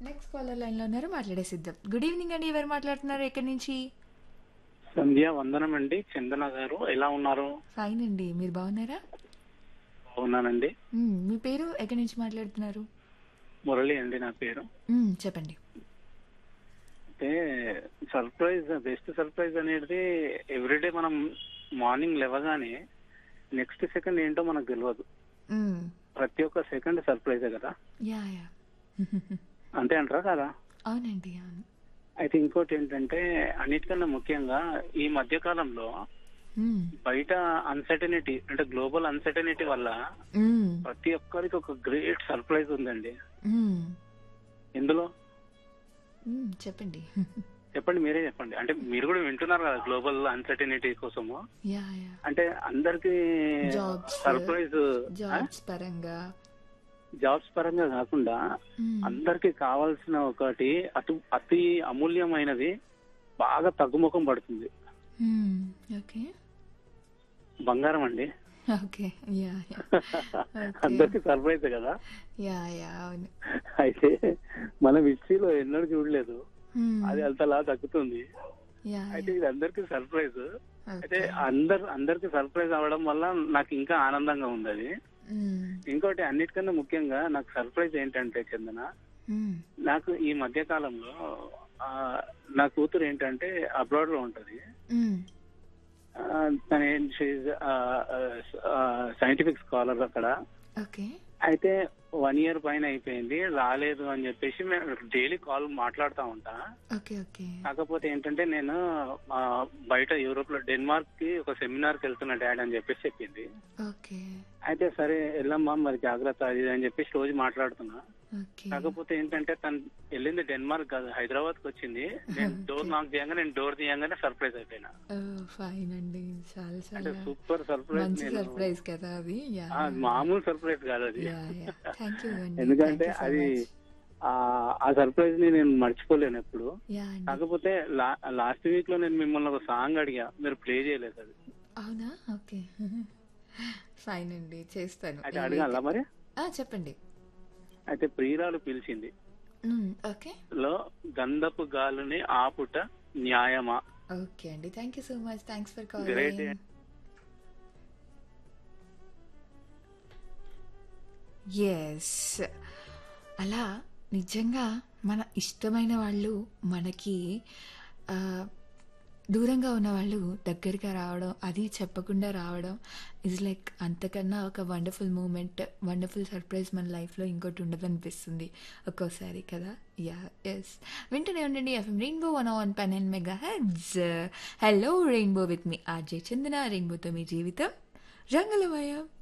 Next caller లైన్లో ఉన్నారు మాట్లాడేసిద్దాం good evening అండి ఎవరు మాట్లాడుతున్నారు ఎక్కడి నుంచి సంధ్య వందనం అండి చందన గారు ఎలా ఉన్నారు ఫైన్ అండి మీరు బాగున్నారా బాగున్నానండి మ్మ్, మీ పేరు ఎక్కడి నుంచి మాట్లాడుతున్నారు మురళి అండి నా పేరు మ్మ్, చెప్పండి అయితే సర్ప్రైజ్ బెస్ట్ సర్ప్రైజ్ అనేది ఎవ్రీడే మనం మార్నింగ్ లేవగానే నెక్స్ట్ సెకండ్ ఏంటో మనకు తెలియదు మ్మ్, ప్రతి ఒక్క సెకండ్ సర్ప్రైజే కదా యా యా అంతే అంటారా కదా అవునండి అవును అయితే ఇంకోటి ఏంటంటే అన్నిటికన్నా ముఖ్యంగా ఈ మధ్య కాలంలో మ్మ్, బయట అన్సర్టనిటీ అంటే గ్లోబల్ అన్సర్టనిటీ వల్ల మ్మ్, ప్రతి ఒక్కరికి ఒక గ్రేట్ సర్ప్రైజ్ ఉందండి మ్మ్, ఇందులో మ్మ్, చెప్పండి చెప్పండి మీరే చెప్పండి అంటే మీరు కూడా వింటున్నారు కదా గ్లోబల్ అన్సర్టనిటీ కోసము యా యా అంటే అందరికి Jobs. సర్ప్రైజ్ జాబ్స్ పరంగా జాబ్స్ పరంగా కాకుండా మ్మ్, అందరికి కావాల్సిన ఒకటి అటు అతి అమూల్యమైనది బాగా తగ్గుముఖం పడుతుంది మ్మ్, ఓకే బంగారం అండి ఓకే యా యా ఓకే అందరికి సర్ప్రైజ్ కదా యా యా అవును అయితే మనం హిస్టరీలో ఎన్నడూ చూడలేదు మ్మ్, అది అంతలా తగ్గుతుంది యా అయితే ఇది అందరికి సర్ప్రైజ్ అయితే ఓకే అందరు అందరికి సర్ప్రైజ్ అవ్వడం వల్ల నాకు ఇంకా ఆనందంగా ఉంది అది మ్మ్, ఇంకోటి అన్నిటికన్నా ముఖ్యంగా నాకు సర్ప్రైజ్ ఏంటంటే చందన మ్మ్, నాకు ఈ మధ్య కాలంలో ఆ, నా కూతురు ఏంటంటే అబ్రాడ్ లో ఉంటది మ్మ్, ఆ, తన సైంటిఫిక్ స్కాలర్ అక్కడ ఓకే అయితే వన్ ఇయర్ పైన అయిపోయింది రాలేదు అని చెప్పేసి మేము డైలీ కాల్ మాట్లాడుతూ ఉంటా ఓకే ఓకే కాకపోతే ఏంటంటే నేను ఆ, బయట యూరోప్ లో డెన్మార్క్ కి ఒక సెమినార్ కి వెళ్తున్నా డాడీ అని చెప్పేసి చెప్పింది ఓకే అయితే సరే వెళ్ళమ్మా మరి జాగ్రత్త అది ఇది అని చెప్పేసి రోజు మాట్లాడుతున్నా ఓకే కాకపోతే ఏంటంటే తను వెళ్ళింది డెన్మార్క్ కాదు హైదరాబాద్ కి వచ్చింది నేను డోర్ నాక్ చేయంగా నేను డోర్ తీయంగానే సర్ప్రైజ్ అయిపోయినా ఫైన్ అండి చాలా అంటే చాలా సూపర్ సర్ప్రైజ్ మంచి నేను సర్ప్రైజ్ కదా అది యా ఆ, మామూలు సర్ప్రైజ్ కాదు అది యా యా థ్యాంక్ యూ అండి ఎందుకంటే Thank you so అది much. ఆ ఆ సర్ప్రైజ్ ని నేను మర్చిపోలేను ఎప్పుడు యా అండి కాకపోతే లాస్ట్ వీక్ లో నేను మిమ్మల్ని ఒక సాంగ్ అడిగా మీరు ప్లే చేయలేదు అది అవునా ఓకే ఫైన్ అండి చేస్తాను అయితే అడగాల మరి ఆ, చెప్పండి అయితే ప్రియురాలు పిలిచింది మ్మ్, ఓకే లో గంధపు గాలుని ఆపుట న్యాయమా ఓకే అండి thank you so much thanks for Great. Calling yes అలా నిజంగా మన ఇష్టమైన వాళ్ళు మనకి ఆ, దూరంగా ఉన్న వాళ్ళు దగ్గరగా రావడం అది చెప్పకుండా రావడం ఇస్ లైక్ అంతకన్నా ఒక వండర్ఫుల్ మూమెంట్ వండర్ఫుల్ సర్ప్రైజ్ మన లైఫ్లో ఇంకోటి ఉండదు అనిపిస్తుంది ఒక్కోసారి కదా యా ఎస్ వింటూనే ఉండండి FM Rainbow one one pen and mega hits hello Rainbow with మీ ఆర్జే చందన రెయిన్బోతో మీ జీవితం రంగులమయం